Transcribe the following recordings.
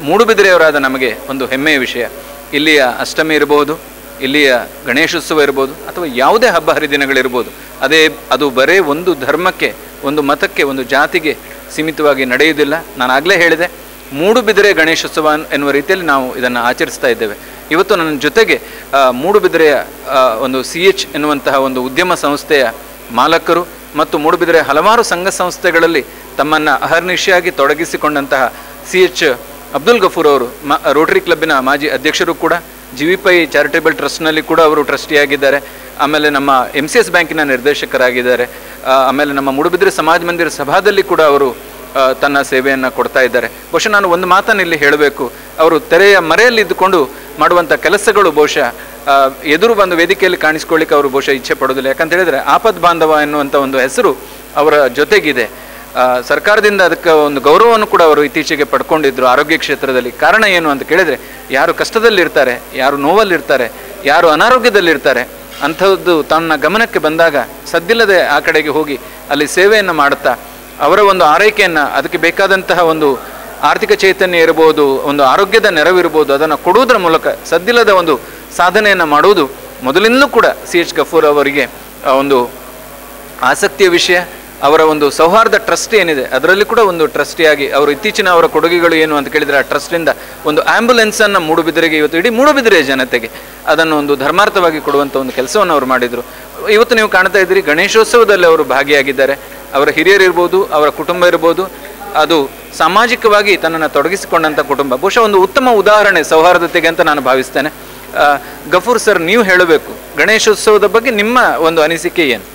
ಮೂಡುಬಿದಿರೆಯವರಾದ ನಮಗೆ ಒಂದು ಹೆಮ್ಮೆಯ ವಿಷಯ ಇಲ್ಲಿಯ ಅಷ್ಟಮಿ ಇರಬಹುದು ಇಲ್ಲಿಯ ಗಣೇಶೋತ್ಸವ ಇರ್ಬೋದು ಅಥವಾ ಯಾವುದೇ ಹಬ್ಬ ಹರಿದಿನಗಳಿರ್ಬೋದು ಅದೇ ಅದು ಬರೇ ಒಂದು ಧರ್ಮಕ್ಕೆ ಒಂದು ಮತಕ್ಕೆ ಒಂದು ಜಾತಿಗೆ ಸೀಮಿತವಾಗಿ ನಡೆಯುವುದಿಲ್ಲ ನಾನು ಆಗಲೇ ಹೇಳಿದೆ ಮೂಡುಬಿದಿರೆ ಗಣೇಶೋತ್ಸವ ಎನ್ನುವ ರೀತಿಯಲ್ಲಿ ನಾವು ಇದನ್ನು ಆಚರಿಸ್ತಾ ಇದ್ದೇವೆ ಇವತ್ತು ನನ್ನ ಜೊತೆಗೆ ಆ, ಮೂಡುಬಿದಿರೆಯ ಆ, ಒಂದು ಸಿ ಎಚ್ ಎನ್ನುವಂತಹ ಒಂದು ಉದ್ಯಮ ಸಂಸ್ಥೆಯ ಮಾಲಕರು ಮತ್ತು ಮೂಡುಬಿದಿರೆ ಹಲವಾರು ಸಂಘ ಸಂಸ್ಥೆಗಳಲ್ಲಿ ತಮ್ಮನ್ನು ಅಹರ್ನಿಶಿಯಾಗಿ ತೊಡಗಿಸಿಕೊಂಡಂತಹ ಸಿ ಎಚ್ ಅಬ್ದುಲ್ ಗಫೂರ್ ಅವರು ಮ ರೋಟರಿ ಕ್ಲಬ್ಬಿನ ಮಾಜಿ ಅಧ್ಯಕ್ಷರು ಕೂಡ ಜಿ ವಿ ಪೈ ಚಾರಿಟೇಬಲ್ ಟ್ರಸ್ಟ್ನಲ್ಲಿ ಕೂಡ ಅವರು ಟ್ರಸ್ಟಿಯಾಗಿದ್ದಾರೆ ಆಮೇಲೆ ನಮ್ಮ ಎಮ್ ಸಿ ಎಸ್ ಬ್ಯಾಂಕಿನ ನಿರ್ದೇಶಕರಾಗಿದ್ದಾರೆ ಆ, ಆಮೇಲೆ ನಮ್ಮ ಮೂಡುಬಿದಿರೆ ಸಮಾಜ ಮಂದಿರ ಸಭಾದಲ್ಲಿ ಕೂಡ ಅವರು ಆ, ತನ್ನ ಸೇವೆಯನ್ನು ಕೊಡ್ತಾ ಇದ್ದಾರೆ ಬಹುಶಃ ನಾನು ಒಂದು ಮಾತನ್ನು ಇಲ್ಲಿ ಹೇಳಬೇಕು ಅವರು ತೆರೆಯ ಮರೆಯಲ್ಲಿ ಇದ್ದುಕೊಂಡು ಮಾಡುವಂಥ ಕೆಲಸಗಳು ಬಹುಶಃ ಆ, ಎದುರು ಬಂದು ವೇದಿಕೆಯಲ್ಲಿ ಕಾಣಿಸ್ಕೊಳ್ಳಿಕ್ಕೆ ಅವರು ಬಹುಶಃ ಇಚ್ಛೆ ಪಡೋದಿಲ್ಲ ಯಾಕಂತ ಹೇಳಿದ್ರೆ ಆಪದ್ ಬಾಂಧವ ಎನ್ನುವಂಥ ಒಂದು ಹೆಸರು ಅವರ ಜೊತೆಗಿದೆ ಆ, ಸರ್ಕಾರದಿಂದ ಅದಕ್ಕೆ ಒಂದು ಗೌರವವನ್ನು ಕೂಡ ಅವರು ಇತ್ತೀಚೆಗೆ ಪಡ್ಕೊಂಡಿದ್ರು ಆರೋಗ್ಯ ಕ್ಷೇತ್ರದಲ್ಲಿ ಕಾರಣ ಏನು ಅಂತ ಕೇಳಿದ್ರೆ ಯಾರು ಕಷ್ಟದಲ್ಲಿರ್ತಾರೆ ಯಾರು ನೋವಲ್ಲಿರ್ತಾರೆ ಯಾರು ಅನಾರೋಗ್ಯದಲ್ಲಿರ್ತಾರೆ ಅಂಥದ್ದು ತನ್ನ ಗಮನಕ್ಕೆ ಬಂದಾಗ ಸದ್ದಿಲ್ಲದೆ ಆ ಕಡೆಗೆ ಹೋಗಿ ಅಲ್ಲಿ ಸೇವೆಯನ್ನು ಮಾಡುತ್ತಾ ಅವರ ಒಂದು ಆರೈಕೆಯನ್ನು ಅದಕ್ಕೆ ಬೇಕಾದಂತಹ ಒಂದು ಆರ್ಥಿಕ ಚೈತನ್ಯ ಇರ್ಬೋದು ಒಂದು ಆರೋಗ್ಯದ ನೆರವಿರ್ಬೋದು ಅದನ್ನು ಕೊಡುವುದರ ಮೂಲಕ ಸದ್ದಿಲ್ಲದ ಒಂದು ಸಾಧನೆಯನ್ನು ಮಾಡುವುದು ಮೊದಲಿಂದಲೂ ಕೂಡ ಸಿ ಎಚ್ ಗಫೂರ್ ಅವರಿಗೆ ಆ, ಒಂದು ಆಸಕ್ತಿಯ ವಿಷಯ ಅವರ ಒಂದು ಸೌಹಾರ್ದ ಟ್ರಸ್ಟ್ ಏನಿದೆ ಅದರಲ್ಲಿ ಕೂಡ ಒಂದು ಟ್ರಸ್ಟಿಯಾಗಿ ಅವರು ಇತ್ತೀಚಿನ ಅವರ ಕೊಡುಗೆಗಳು ಏನು ಅಂತ ಕೇಳಿದರೆ ಆ ಟ್ರಸ್ಟಿಂದ ಒಂದು ಆ್ಯಂಬುಲೆನ್ಸನ್ನು ಮೂಡುಬಿದಿರೆಗೆ ಇವತ್ತು ಇಡೀ ಮೂಡುಬಿದಿರೆ ಜನತೆಗೆ ಅದನ್ನು ಒಂದು ಧರ್ಮಾರ್ಥವಾಗಿ ಕೊಡುವಂಥ ಒಂದು ಕೆಲಸವನ್ನು ಅವರು ಮಾಡಿದರು ಇವತ್ತು ನೀವು ಕಾಣ್ತಾ ಇದ್ದೀರಿ ಗಣೇಶೋತ್ಸವದಲ್ಲಿ ಅವರು ಭಾಗಿಯಾಗಿದ್ದಾರೆ ಅವರ ಹಿರಿಯರಿರ್ಬೋದು ಅವರ ಕುಟುಂಬ ಇರ್ಬೋದು ಅದು ಸಾಮಾಜಿಕವಾಗಿ ತನ್ನನ್ನು ತೊಡಗಿಸಿಕೊಂಡಂಥ ಕುಟುಂಬ ಬಹುಶಃ ಒಂದು ಉತ್ತಮ ಉದಾಹರಣೆ ಸೌಹಾರ್ದತೆಗೆ ಅಂತ ನಾನು ಭಾವಿಸ್ತೇನೆ ಆ, ಗಫೂರ್ ಸರ್ ನೀವು ಹೇಳಬೇಕು ಗಣೇಶೋತ್ಸವದ ಬಗ್ಗೆ ನಿಮ್ಮ ಒಂದು ಅನಿಸಿಕೆ ಏನು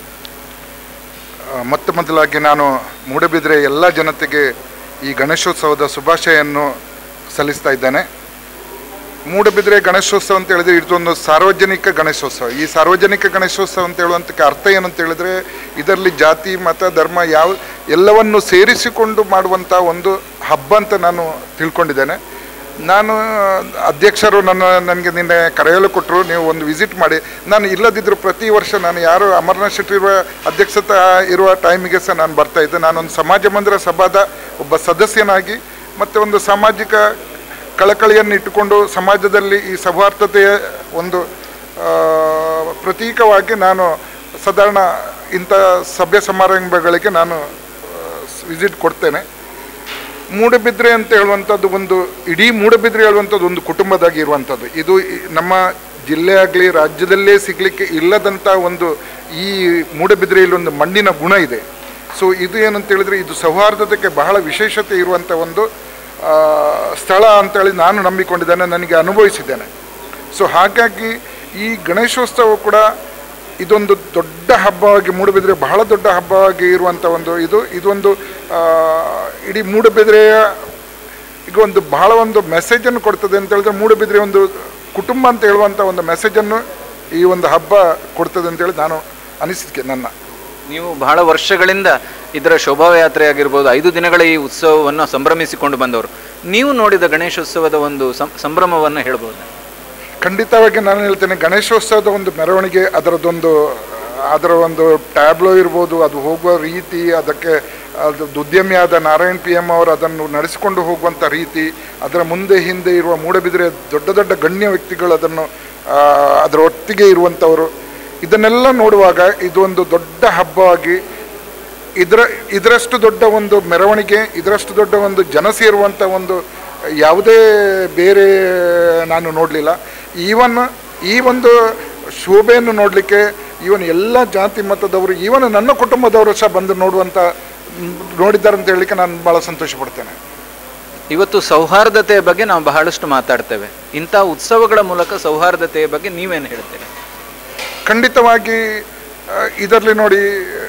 ಆ, ಮೊತ್ತ ಮೊದಲಾಗಿ ನಾನು ಮೂಡಬಿದ್ರೆ ಎಲ್ಲ ಜನತೆಗೆ ಈ ಗಣೇಶೋತ್ಸವದ ಶುಭಾಶಯನ್ನು ಸಲ್ಲಿಸ್ತಾ ಇದ್ದೇನೆ ಮೂಡಬಿದ್ರೆ ಗಣೇಶೋತ್ಸವ ಅಂತ ಹೇಳಿದ್ರೆ ಇದೊಂದು ಸಾರ್ವಜನಿಕ ಗಣೇಶೋತ್ಸವ ಈ ಸಾರ್ವಜನಿಕ ಗಣೇಶೋತ್ಸವ ಅಂತ ಹೇಳುವಂತಕ್ಕೆ ಅರ್ಥ ಏನು ಅಂತ ಹೇಳಿದ್ರೆ ಇದರಲ್ಲಿ ಜಾತಿ ಮತ ಧರ್ಮ ಯಾವ ಎಲ್ಲವನ್ನು ಸೇರಿಸಿಕೊಂಡು ಮಾಡುವಂಥ ಒಂದು ಹಬ್ಬ ಅಂತ ನಾನು ತಿಳ್ಕೊಂಡಿದ್ದೇನೆ ನಾನು ಅಧ್ಯಕ್ಷರು ನನ್ನ ನನಗೆ ನಿನ್ನೆ ಕರೆಯಲು ಕೊಟ್ಟರು ನೀವು ಒಂದು ವಿಸಿಟ್ ಮಾಡಿ ನಾನು ಇಲ್ಲದಿದ್ದರೂ ಪ್ರತಿ ವರ್ಷ ನಾನು ಯಾರು ಅಮರನಾಥ್ ಶೆಟ್ಟಿ ಇರುವ ಅಧ್ಯಕ್ಷತೆ ಇರುವ ಟೈಮಿಗೆ ಸಹ ನಾನು ಬರ್ತಾ ಇದ್ದೆ ನಾನೊಂದು ಸಮಾಜ ಮಂದಿರ ಸಭಾದ ಒಬ್ಬ ಸದಸ್ಯನಾಗಿ ಮತ್ತು ಒಂದು ಸಾಮಾಜಿಕ ಕಳಕಳಿಯನ್ನು ಇಟ್ಟುಕೊಂಡು ಸಮಾಜದಲ್ಲಿ ಈ ಸೌಹಾರ್ದತೆಯ ಒಂದು ಆ, ಪ್ರತೀಕವಾಗಿ ನಾನು ಸಾಧಾರಣ ಇಂಥ ಸಭೆ ಸಮಾರಂಭಗಳಿಗೆ ನಾನು ವಿಸಿಟ್ ಕೊಡ್ತೇನೆ ಮೂಡಬಿದ್ರೆ ಅಂತ ಹೇಳುವಂಥದ್ದು ಒಂದು ಇಡೀ ಮೂಡಬಿದ್ರೆ ಹೇಳುವಂಥದ್ದು ಒಂದು ಕುಟುಂಬದಾಗಿ ಇರುವಂಥದ್ದು ಇದು ಈ ನಮ್ಮ ಜಿಲ್ಲೆ ಆಗಲಿ ರಾಜ್ಯದಲ್ಲೇ ಸಿಗಲಿಕ್ಕೆ ಇಲ್ಲದಂಥ ಒಂದು ಈ ಮೂಡಬಿದ್ರೆಯಲ್ಲಿ ಒಂದು ಮಣ್ಣಿನ ಗುಣ ಇದೆ ಸೊ ಇದು ಏನಂತ ಹೇಳಿದ್ರೆ ಇದು ಸೌಹಾರ್ದತೆಗೆ ಬಹಳ ವಿಶೇಷತೆ ಇರುವಂಥ ಒಂದು ಆ, ಸ್ಥಳ ಅಂತೇಳಿ ನಾನು ನಂಬಿಕೊಂಡಿದ್ದೇನೆ ನನಗೆ ಅನುಭವಿಸಿದ್ದೇನೆ ಸೊ ಹಾಗಾಗಿ ಈ ಗಣೇಶೋತ್ಸವ ಕೂಡ ಇದೊಂದು ದೊಡ್ಡ ಹಬ್ಬವಾಗಿ ಮೂಡುಬಿದ್ರೆ ಬಹಳ ದೊಡ್ಡ ಹಬ್ಬವಾಗಿ ಇರುವಂಥ ಒಂದು ಇದು ಇದೊಂದು ಆ, ಇಡೀ ಮೂಡುಬಿದ್ರೆಯ ಈಗ ಒಂದು ಬಹಳ ಒಂದು ಮೆಸೇಜನ್ನು ಕೊಡ್ತದೆ ಅಂತ ಹೇಳಿದ್ರೆ ಮೂಡುಬಿದ್ರೆ ಒಂದು ಕುಟುಂಬ ಅಂತ ಹೇಳುವಂಥ ಒಂದು ಮೆಸೇಜನ್ನು ಈ ಒಂದು ಹಬ್ಬ ಕೊಡ್ತದೆ ಅಂತೇಳಿ ನಾನು ಅನಿಸಿಕೆ ನನ್ನ ನೀವು ಬಹಳ ವರ್ಷಗಳಿಂದ ಇದರ ಶೋಭಾಯಾತ್ರೆ ಆಗಿರ್ಬೋದು ಐದು ದಿನಗಳ ಈ ಉತ್ಸವವನ್ನು ಸಂಭ್ರಮಿಸಿಕೊಂಡು ಬಂದವರು ನೀವು ನೋಡಿದ ಗಣೇಶೋತ್ಸವದ ಒಂದು ಸಂ- ಸಂಭ್ರಮವನ್ನು ಹೇಳ್ಬೋದು ಖಂಡಿತವಾಗಿ ನಾನು ಹೇಳ್ತೇನೆ ಗಣೇಶೋತ್ಸವದ ಒಂದು ಮೆರವಣಿಗೆ ಅದರದ್ದೊಂದು ಅದರ ಒಂದು ಟ್ಯಾಬ್ಲೋ ಇರ್ಬೋದು ಅದು ಹೋಗುವ ರೀತಿ ಅದಕ್ಕೆ ಅದು ಉದ್ಯಮಿಯಾದ ನಾರಾಯಣ್ ಪಿ ಎಂ ಅವರು ಅದನ್ನು ನಡೆಸಿಕೊಂಡು ಹೋಗುವಂಥ ರೀತಿ ಅದರ ಮುಂದೆ ಹಿಂದೆ ಇರುವ ಮೂಡಬಿದಿರೆ ದೊಡ್ಡ ದೊಡ್ಡ ಗಣ್ಯ ವ್ಯಕ್ತಿಗಳು ಅದನ್ನು ಆ, ಅದರ ಒಟ್ಟಿಗೆ ಇರುವಂಥವರು ಇದನ್ನೆಲ್ಲ ನೋಡುವಾಗ ಇದು ಒಂದು ದೊಡ್ಡ ಹಬ್ಬವಾಗಿ ಇದರ ಇದರಷ್ಟು ದೊಡ್ಡ ಒಂದು ಮೆರವಣಿಗೆ ಇದರಷ್ಟು ದೊಡ್ಡ ಒಂದು ಜನ ಸೇರುವಂಥ ಒಂದು ಯಾವುದೇ ಬೇರೆ ನಾನು ನೋಡಲಿಲ್ಲ ಈವನ್ ಈ ಒಂದು ಶೋಭೆಯನ್ನು ನೋಡಲಿಕ್ಕೆ ಈವನ್ ಎಲ್ಲ ಜಾತಿ ಮತದವರು ಈವನ್ ನನ್ನ ಕುಟುಂಬದವರು ಸಹ ಬಂದು ನೋಡುವಂಥ ನೋಡಿದ್ದಾರೆ ಅಂತ ಹೇಳಲಿಕ್ಕೆ ನಾನು ಭಾಳ ಸಂತೋಷ ಪಡ್ತೇನೆ ಇವತ್ತು ಸೌಹಾರ್ದತೆಯ ಬಗ್ಗೆ ನಾವು ಬಹಳಷ್ಟು ಮಾತಾಡ್ತೇವೆ ಇಂಥ ಉತ್ಸವಗಳ ಮೂಲಕ ಸೌಹಾರ್ದತೆಯ ಬಗ್ಗೆ ನೀವೇನು ಹೇಳ್ತೀರಿ ಖಂಡಿತವಾಗಿ ಇದರಲ್ಲಿ ನೋಡಿ ಆ,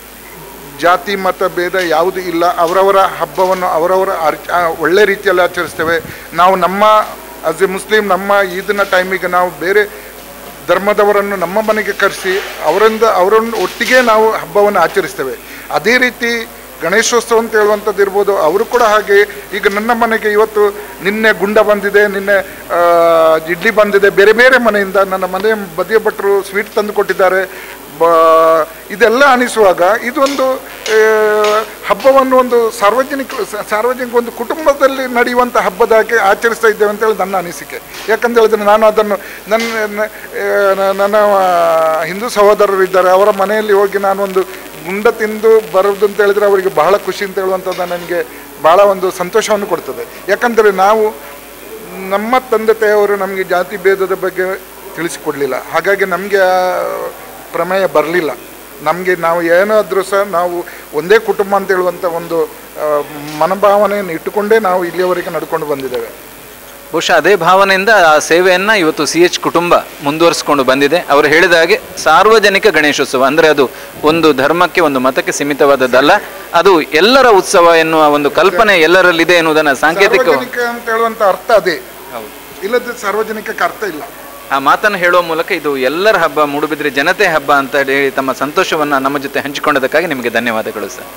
ಜಾತಿ ಮತ ಭೇದ ಯಾವುದು ಇಲ್ಲ ಅವರವರ ಹಬ್ಬವನ್ನು ಅವರವರ ಆರ್- ಆ, ಒಳ್ಳೆ ರೀತಿಯಲ್ಲಿ ಆಚರಿಸ್ತೇವೆ ನಾವು ನಮ್ಮ ಆಸ್ ಎ ಮುಸ್ಲಿಂ ನಮ್ಮ ಈದಿನ ಟೈಮಿಗೆ ನಾವು ಬೇರೆ ಧರ್ಮದವರನ್ನು ನಮ್ಮ ಮನೆಗೆ ಕರೆಸಿ ಅವರಿಂದ ಅವರನ್ನು ಒಟ್ಟಿಗೆ ನಾವು ಹಬ್ಬವನ್ನು ಆಚರಿಸ್ತೇವೆ ಅದೇ ರೀತಿ ಗಣೇಶೋತ್ಸವ ಅಂತ ಹೇಳುವಂಥದ್ದು ಇರ್ಬೋದು ಅವರು ಕೂಡ ಹಾಗೆ ಈಗ ನನ್ನ ಮನೆಗೆ ಇವತ್ತು ನಿನ್ನೆ ಗುಂಡ ಬಂದಿದೆ ನಿನ್ನೆ ಆ, ಇಡ್ಲಿ ಬಂದಿದೆ ಬೇರೆ ಬೇರೆ ಮನೆಯಿಂದ ನನ್ನ ಮನೆ ಬದಿಯ ಭಟ್ರು ಸ್ವೀಟ್ ತಂದು ಕೊಟ್ಟಿದ್ದಾರೆ ಬ ಇದೆಲ್ಲ ಅನಿಸುವಾಗ ಇದೊಂದು ಆ, ಹಬ್ಬವನ್ನು ಒಂದು ಸಾರ್ವಜನಿಕ ಸ- ಸಾರ್ವಜನಿಕ ಒಂದು ಕುಟುಂಬದಲ್ಲಿ ನಡೆಯುವಂಥ ಹಬ್ಬದಾಗೆ ಆಚರಿಸ್ತಾ ಇದ್ದೇವೆ ಅಂತೇಳಿ ನನ್ನ ಅನಿಸಿಕೆ ಯಾಕಂತ ಹೇಳಿದ್ರೆ ನಾನು ಅದನ್ನು ನನ್ನ ನ- ಆ, ನ- ನನ್ನ ಆ, ಹಿಂದೂ ಸಹೋದರರು ಇದ್ದಾರೆ ಅವರ ಮನೆಯಲ್ಲಿ ಹೋಗಿ ನಾನು ಒಂದು ಗುಂಡ ತಿಂದು ಬರೋದು ಅಂತ ಹೇಳಿದ್ರೆ ಅವರಿಗೆ ಬಹಳ ಖುಷಿ ಅಂತ ಹೇಳುವಂಥದ್ದು ನನಗೆ ಭಾಳ ಒಂದು ಸಂತೋಷವನ್ನು ಕೊಡ್ತದೆ ಯಾಕಂದರೆ ನಾವು ನಮ್ಮ ತಂದೆ ತಾಯಿಯವರು ನಮಗೆ ಜಾತಿ ಭೇದದ ಬಗ್ಗೆ ತಿಳಿಸಿಕೊಡಲಿಲ್ಲ ಹಾಗಾಗಿ ನಮಗೆ ಆ ಪ್ರಮೇಯ ಬರಲಿಲ್ಲ ನಮಗೆ ನಾವು ಏನಾದರೂ ಸಹ ನಾವು ಒಂದೇ ಕುಟುಂಬ ಅಂತ ಹೇಳುವಂಥ ಒಂದು ಆ, ಮನೋಭಾವನೆಯನ್ನು ಇಟ್ಟುಕೊಂಡೇ ನಾವು ಇಲ್ಲಿಯವರೆಗೆ ನಡ್ಕೊಂಡು ಬಂದಿದ್ದೇವೆ ಬಹುಶಃ ಅದೇ ಭಾವನೆಯಿಂದ ಆ ಸೇವೆಯನ್ನು ಇವತ್ತು ಸಿ ಎಚ್ ಕುಟುಂಬ ಮುಂದುವರಿಸಿಕೊಂಡು ಬಂದಿದೆ ಅವರು ಹೇಳಿದ ಹಾಗೆ ಸಾರ್ವಜನಿಕ ಗಣೇಶೋತ್ಸವ ಅಂದರೆ ಅದು ಒಂದು ಧರ್ಮಕ್ಕೆ ಒಂದು ಮತಕ್ಕೆ ಸೀಮಿತವಾದದ್ದಲ್ಲ ಅದು ಎಲ್ಲರ ಉತ್ಸವ ಎನ್ನುವ ಒಂದು ಕಲ್ಪನೆ ಎಲ್ಲರಲ್ಲಿದೆ ಎನ್ನುವುದನ್ನು ಸಾಂಕೇತಿಕ ಸಾರ್ವಜನಿಕ ಅಂತ ಹೇಳುವಂಥ ಅರ್ಥ ಅದೇ ಇಲ್ಲದ ಸಾರ್ವಜನಿಕಕ್ಕೆ ಅರ್ಥ ಇಲ್ಲ ಆ ಮಾತನ್ನು ಹೇಳುವ ಮೂಲಕ ಇದು ಎಲ್ಲರ ಹಬ್ಬ ಮೂಡುಬಿದ್ರೆ ಜನತೆ ಹಬ್ಬ ಅಂತ ಹೇಳಿ ತಮ್ಮ ಸಂತೋಷವನ್ನು ನಮ್ಮ ಜೊತೆ ಹಂಚಿಕೊಂಡದಕ್ಕಾಗಿ ನಿಮಗೆ ಧನ್ಯವಾದಗಳು ಸರ್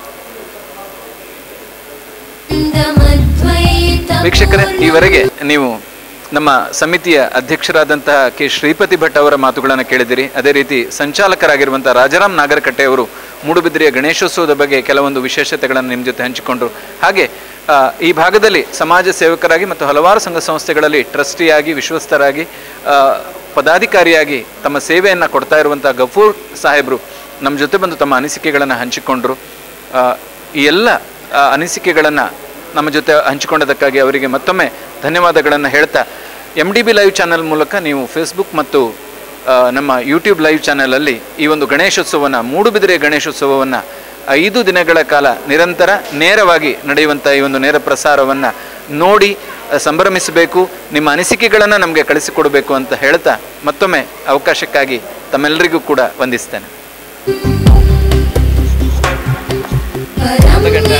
ವೀಕ್ಷಕರೇ ಈವರೆಗೆ ನೀವು ನಮ್ಮ ಸಮಿತಿಯ ಅಧ್ಯಕ್ಷರಾದಂತಹ ಕೆ ಶ್ರೀಪತಿ ಭಟ್ ಅವರ ಮಾತುಗಳನ್ನು ಕೇಳಿದಿರಿ ಅದೇ ರೀತಿ ಸಂಚಾಲಕರಾಗಿರುವಂತಹ ರಾಜಾರಾಮ್ ನಾಗರಕಟ್ಟೆ ಅವರು ಮೂಡುಬಿದ್ರೆಯ ಗಣೇಶೋತ್ಸವದ ಬಗ್ಗೆ ಕೆಲವೊಂದು ವಿಶೇಷತೆಗಳನ್ನು ನಿಮ್ಮ ಜೊತೆ ಹಂಚಿಕೊಂಡ್ರು ಹಾಗೆ ಆ, ಈ ಭಾಗದಲ್ಲಿ ಸಮಾಜ ಸೇವಕರಾಗಿ ಮತ್ತು ಹಲವಾರು ಸಂಘ ಸಂಸ್ಥೆಗಳಲ್ಲಿ ಟ್ರಸ್ಟಿಯಾಗಿ ವಿಶ್ವಸ್ತರಾಗಿ ಆ, ಪದಾಧಿಕಾರಿಯಾಗಿ ತಮ್ಮ ಸೇವೆಯನ್ನು ಕೊಡ್ತಾ ಇರುವಂಥ ಗಫೂರ್ ಸಾಹೇಬರು ನಮ್ಮ ಜೊತೆ ಬಂದು ತಮ್ಮ ಅನಿಸಿಕೆಗಳನ್ನು ಹಂಚಿಕೊಂಡ್ರು ಆ, ಈ ಎಲ್ಲ ಆ, ಅನಿಸಿಕೆಗಳನ್ನು ನಮ್ಮ ಜೊತೆ ಹಂಚಿಕೊಂಡದಕ್ಕಾಗಿ ಅವರಿಗೆ ಮತ್ತೊಮ್ಮೆ ಧನ್ಯವಾದಗಳನ್ನು ಹೇಳ್ತಾ M D B live channel ಮೂಲಕ ನೀವು ಫೇಸ್ಬುಕ್ ಮತ್ತು ಆ, ನಮ್ಮ ಯೂಟ್ಯೂಬ್ ಲೈವ್ ಚಾನೆಲಲ್ಲಿ ಈ ಒಂದು ಗಣೇಶೋತ್ಸವವನ್ನು ಮೂಡುಬಿದಿರೆ ಗಣೇಶೋತ್ಸವವನ್ನು ಐದು ದಿನಗಳ ಕಾಲ ನಿರಂತರ ನೇರವಾಗಿ ನಡೆಯುವಂಥ ಈ ಒಂದು ನೇರ ಪ್ರಸಾರವನ್ನು ನೋಡಿ ಆ, ಸಂಭ್ರಮಿಸಬೇಕು ನಿಮ್ಮ ಅನಿಸಿಕೆಗಳನ್ನು ನಮಗೆ ಕಳಿಸಿಕೊಡಬೇಕು ಅಂತ ಹೇಳ್ತಾ ಮತ್ತೊಮ್ಮೆ ಅವಕಾಶಕ್ಕಾಗಿ ತಮ್ಮೆಲ್ಲರಿಗೂ ಕೂಡ ವಂದಿಸ್ತೇನೆ